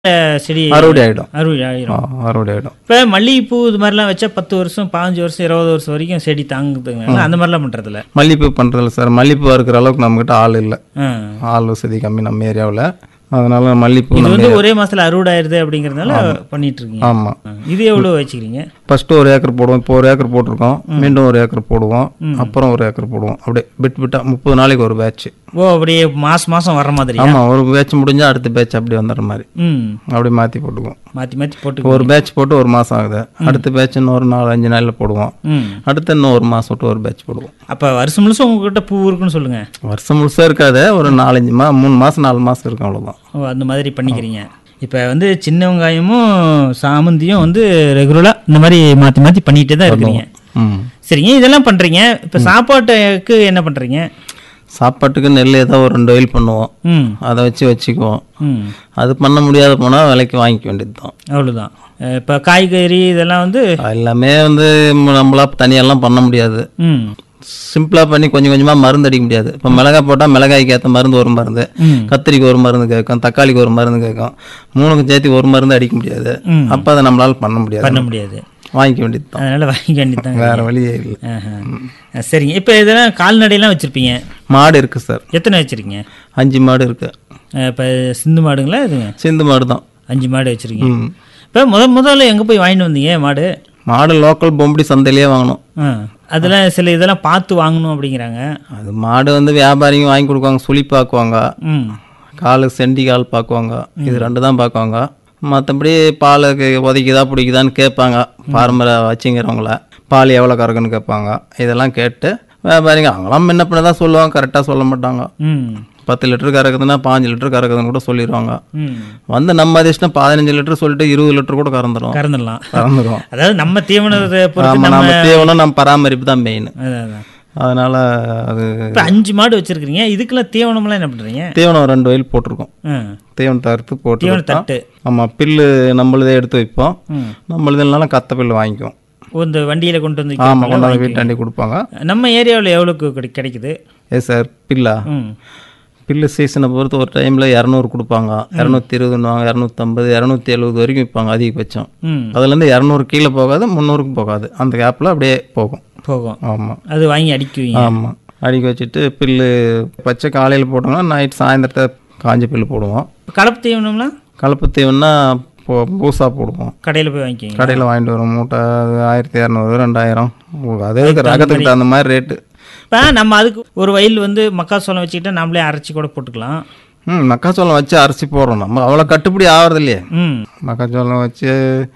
செடி அறுவடை ஆகிடும் அறுவடை ஆயிரும் அறுவடை ஆகிடும் இப்போ மல்லிகைப்பூ இது மாதிரிலாம் வச்சா பத்து வருஷம் பாஞ்சு வருஷம் இருபது வருஷம் வரைக்கும் செடி தாங்குதுங்க அந்த மாதிரிலாம் பண்ணுறதில்ல மல்லிகைப்பூ பண்ணுறதில்ல சார் மல்லிகைப்பூ இருக்கிற அளவுக்கு நம்மக்கிட்ட ஆள் இல்லை ஆ ஆள் வசதி கம்மி நம்ம ஏரியாவில் அதனால மல்லிகைப்பூ இது நம்ம வந்து ஒரே மாசத்துல அறுவடை ஆயிருது அப்படிங்கறதுனால பண்ணிட்டு இருக்கீங்க ஆமாம் ஆ. இது எவ்வளவு வச்சுக்கிறீங்க ஃபஸ்ட்டு ஒரு ஏக்கர் போடுவோம் இப்போ ஒரு ஏக்கர் போட்டிருக்கோம் மீண்டும் ஒரு ஏக்கர் போடுவோம் அப்புறம் ஒரு ஏக்கர் போடுவோம் அப்படியே பிட் பிட்டா முப்பது நாளைக்கு ஒரு பேட்ச் ஓ அப்படியே மாசம் மாசம் வர்ற மாதிரி ஆமாம் ஒரு பேட்ச் முடிஞ்சா அடுத்த பேட்ச் அப்படி வந்துடுற மாதிரி ம் அப்படியே மாற்றி போட்டுக்குவோம் மாத்தி மாத்தி போட்டு இப்போ ஒரு பேட்ச் போட்டு ஒரு மாதம் ஆகுது அடுத்த பேட்ச் இன்னும் ஒரு நாலு அஞ்சு நாளில் போடுவோம் ம் அடுத்து இன்னும் ஒரு மாதம் விட்டு ஒரு பேட்ச் போடுவோம் அப்ப வருஷம் முழுசும் உங்ககிட்ட பூ இருக்குன்னு சொல்லுங்க வருஷம் முழுசாக இருக்காது ஒரு நாலஞ்சு மா மூணு மாதம் நாலு மாதம் இருக்கும் அவ்வளோதான் ஓ அந்த மாதிரி பண்ணிக்கிறீங்க இப்போ வந்து சின்ன வெங்காயமும் சாமந்தியும் வந்து ரெகுலராக இந்த மாதிரி மாற்றி மாற்றி பண்ணிகிட்டே தான் இருக்கிறீங்க ம் சரிங்க இதெல்லாம் பண்ணுறீங்க இப்போ சாப்பாட்டுக்கு என்ன பண்ணுறீங்க சாப்பாட்டுக்கு நெல் ஏதோ ஒரு ரெண்டு வயல் பண்ணுவோம் ம் அதை வச்சு வச்சுக்குவோம் ம் அது பண்ண முடியாத போனால் விலைக்கு வாங்கிக்க வேண்டியது தான் அவ்வளோதான் இப்போ காய்கறி இதெல்லாம் வந்து எல்லாமே வந்து ம- நம்மளா தனியெல்லாம் பண்ண முடியாது ம் சிம்பிளாக பண்ணி கொஞ்சம் கொஞ்சமாக மருந்து அடிக்க முடியாது இப்போ மிளகாய் போட்டால் மிளகாய்க்கு ஏற்ற மருந்து ஒரு மருந்து ம் கத்திரிக்கு ஒரு மருந்து கேட்கும் தக்காளிக்கு ஒரு மருந்து கேட்கும் மூணுக்கும் சேர்த்து ஒரு மருந்து அடிக்க முடியாது ம். அப்போ அதை நம்மளால பண்ண முடியாது பண்ண முடியாது வாங்கிக்க வேண்டியது தான் அதனால் வாங்கிக்க வேண்டியதாங்க வேற வழியே இல்லை ஆஹா. சரிங்க இப்போ இதெல்லாம் கால்நடையெல்லாம் வச்சுருப்பீங்க மாடு இருக்கு சார் எத்தனை வச்சுருக்கீங்க அஞ்சு மாடு இருக்கு இப்போ சிந்து மாடுங்களா இதுங்க சிந்து மாடு தான் அஞ்சு மாடு வச்சுருக்கீங்க ம். இப்போ முத முதல்ல எங்கே போய் வாங்கிட்டு வந்தீங்க மாடு மாடு லோக்கல் பொம்படி சந்தையிலேயே வாங்கணும் ஆ அதெல்லாம் சில இதெல்லாம் பார்த்து வாங்கணும் அப்படிங்கிறாங்க அது மாடு வந்து வியாபாரிங்க வாங்கி கொடுக்குவாங்க சுழி பார்க்குவாங்க ம் காலு செண்டி கால் பார்க்குவாங்க இது ரெண்டு தான் பார்க்குவாங்க மற்றபடி பால் உதைக்குதா பிடிக்குதான்னு கேட்பாங்க பாரம்பரிய வச்சுங்கிறவங்கள பால் எவ்வளோ கறக்குன்னு கேட்பாங்க இதெல்லாம் கேட்டு வியாபாரிங்க அவங்களாம் முன்ன பின்ன தான் சொல்லுவாங்க கரெக்டாக சொல்ல மாட்டாங்க ம் பத்து லிட்டர் கறக்குதுன்னா பாஞ்சு லிட்டர் கறக்குதுன்னு கூட சொல்லிடுவாங்க ம் வந்து நம்ம அதிர்ஷ்டம் பதினஞ்சு லிட்டர் சொல்லிட்டு இருபது லிட்டர் கூட கறந்துடும் கறந்துடலாம் கறந்துடும் அதாவது நம்ம தீவனத்தை பொறுத்து நம்ம நம்ம நம்ம தீவனம் நம்ம பராமரிப்பு தான் மெயின் அதான், அதான். அதனால அது இப்போ அஞ்சு மாடு வச்சிருக்கிறீங்க இதுக்கெல்லாம் தீவனம்லாம் என்ன பண்ணுறீங்க தீவனம் ரெண்டு வயல் போட்டிருக்கோம் ஆ தீவனத்தை அறுத்து போட்டு தீவன தட்டு ஆமாம் பில்லு நம்மளதே எடுத்து வைப்போம் ம் நம்மளதுனாலும் கத்த பில்லு வாங்கிக்குவோம் ஓ, இந்த வண்டியில் கொண்டு வந்து ஆமாம் வைக்கிறீங்களா? கொண்டு வந்து வீட்டாண்டி கொடுப்பாங்க நம்ம ஏரியாவில் எவ்வளோக்கு கிடை- கிடைக்குது ஏ சார் பில்லா ம் பில்லு சீசனை பொறுத்து ஒரு டைமில் இரநூறு கொடுப்பாங்க இரநூத்தி இருபதுன்னுவாங்க இரநூத்தம்பது இரநூத்தி எழுபது வரைக்கும் விற்பாங்க அதிகபட்சம் ம் அதுலேருந்து இரநூறு கீழே போகாது முந்நூறுக்கு போகாது அந்த கேப்பில் அப்படியே போகும் போகும் ஆமாம் அது வாங்கி அடிக்குவீங்க ஆமாம் அடிக்க வச்சுட்டு பில்லு பச்சை காலையில் போட்டோம்னா நைட் சாயந்தரத்தை காஞ்ச பில்லு போடுவோம் கலப்பு தீவனம்லாம் கலப்பு தீவனா போ பூசா போடுவோம் கடையில் போய் வாங்கிக்கிங்க கடையில் வாங்கிட்டு வரோம் மூட்டை அது ஆயிரத்தி இரநூறு ரெண்டாயிரம் அதே ரகத்துக்கு தகுந்த மாதிரி ரேட்டு இப்போ நம்ம அதுக்கு ஒரு வயல் வந்து மக்காசோளம் வச்சுக்கிட்டா நம்மளே அரைச்சி கூட போட்டுக்கலாம் ம் மக்காச்சோளம் வச்சு அரிசி போடுறோம் நம்ம அவ்வளோ கட்டுப்படி ஆகிறது இல்லையே ம் மக்காச்சோளம் வச்சு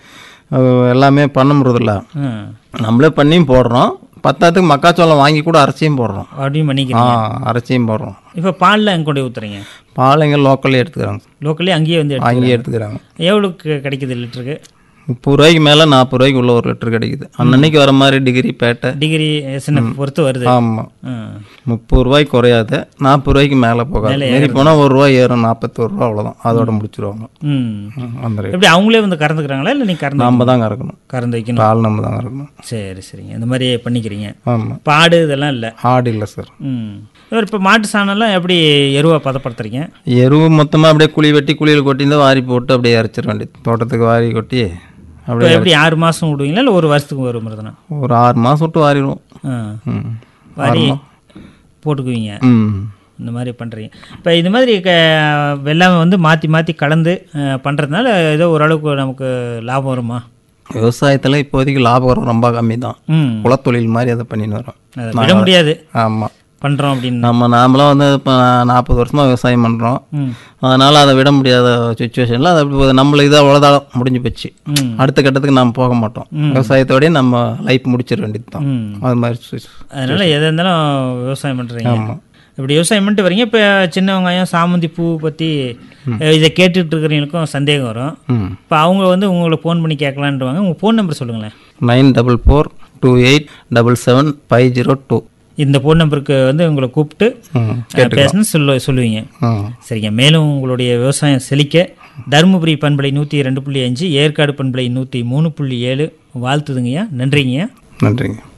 அது எல்லாமே பண்ண முடியறதில்ல ம் நம்மளே பண்ணியும் போடுறோம் பத்தாத்துக்கு மக்காச்சோளம் வாங்கி கூட அரைச்சியும் போடுறோம் அப்படியும் ஆ பண்ணிக்கிறீங்க அரைச்சியும் போடுறோம் இப்போ பாலில் எங்கே கொண்டு போய் ஊற்றுறீங்க பாலைங்க லோக்கல்லே எடுத்துக்கிறாங்க லோக்கல்லே அங்கேயே வந்து எடுத்து அங்கேயே எடுத்துக்கிறாங்க எவ்வளோக்கு கிடைக்குது லிட்டருக்கு முப்பது ரூபாய்க்கு மேலே நாற்பது ரூபாய்க்கு உள்ள ஒரு லிட்டர் கிடைக்குது அன்னன்னைக்கு வர மாதிரி டிகிரி பேட்டை டிகிரி எஸ்என்எ பொறுத்து வருது ஆமாம் ம் முப்பது ரூபாய்க்கு குறையாது நாற்பது ரூபாய்க்கு மேலே போகாது மீறி போனால் ஒரு ரூபாய் ஏறும் நாற்பத்தோரு ரூபா அவ்வளோதான் அதோட முடிச்சிருவாங்க ம் ம், அந்த ரேட் எப்படி அவங்களே வந்து கறந்துக்கிறாங்களா இல்லை நீ கறந்து நம்ம தான் கறக்கணும் கறந்து வைக்கணும் பால் நம்ம தான் கறக்கணும் சரி சரிங்க இந்த மாதிரி பண்ணிக்கிறீங்க ஆமாம் பாடு இதெல்லாம் இல்லை ஆடு இல்லை சார் ம் இவர் இப்போ மாட்டு சாணம்லாம் எப்படி எருவா பதப்படுத்துறீங்க எருவு மொத்தமாக அப்படியே குழி வெட்டி குழியில் கொட்டிந்து வாரி போட்டு அப்படியே இறச்சிட வேண்டியது தோட்டத்துக்கு வாரி கொட்டி இப்போ அப்படியே எப்படி ஆறு மாதம் விடுவீங்களா இல்லை ஒரு வருஷத்துக்கு ஒரு முறை ஒரு ஆறு மாதம் விட்டு வாரிடுவோம் ஆ ம் வாரி போட்டுக்குவீங்க ம் இந்த மாதிரி பண்ணுறீங்க இப்போ இது மாதிரி க வெள்ளாமை வந்து மாற்றி மாற்றி கலந்து பண்ணுறதுனால ஏதோ ஓரளவுக்கு நமக்கு லாபம் வருமா விவசாயத்தில் இப்போதைக்கு லாபம் ரொம்ப கம்மி தான் ம் குலத்தொழில் மாதிரி அதை பண்ணின்னு வரோம் அதை விட முடியாது ஆமாம் பண்ணுறோம் அப்படின்னு நம்ம நாமளாம் வந்து இப்போ நாற்பது வருஷமாக விவசாயம் பண்ணுறோம் ம் அதனால் அதை விட முடியாத சுச்சுவேஷனில் அது அப்படி போகுது. நம்மளுக்கு இதாக அவ்வளோதான் முடிஞ்சு போச்சு ம் அடுத்த கட்டத்துக்கு நாம் போக மாட்டோம் விவசாயத்தோடய நம்ம லைஃப் முடிச்சிட வேண்டியது தான் ம் அது மாதிரி சுவிச் அதனால் எதாக இருந்தாலும் விவசாயம் பண்ணுறீங்க ஆமாம் இப்படி விவசாயம் பண்ணிட்டு வரீங்க இப்போ சின்ன வெங்காயம் சாமந்தி பூ பற்றி இதை கேட்டுட்டு இருக்கிறவங்களுக்கும் சந்தேகம் வரும் ம் இப்போ அவங்க வந்து உங்களை ஃபோன் பண்ணி கேட்கலான்ட்டுவாங்க உங்கள் ஃபோன் நம்பர் சொல்லுங்களேன் nine double four two eight double seven five zero two இந்த ஃபோன் நம்பருக்கு வந்து உங்களை கூப்பிட்டு ம் பேசணும் சொல்ல சொல்லுவீங்க ம் சரிங்க மேலும் உங்களுடைய விவசாயம் செழிக்க தருமபுரி பண்பலை நூற்றி ரெண்டு புள்ளி அஞ்சு ஏற்காடு பண்பலை நூற்றி மூணு புள்ளி ஏழு வாழ்த்துதுங்கய்யா நன்றிங்கய்யா நன்றிங்க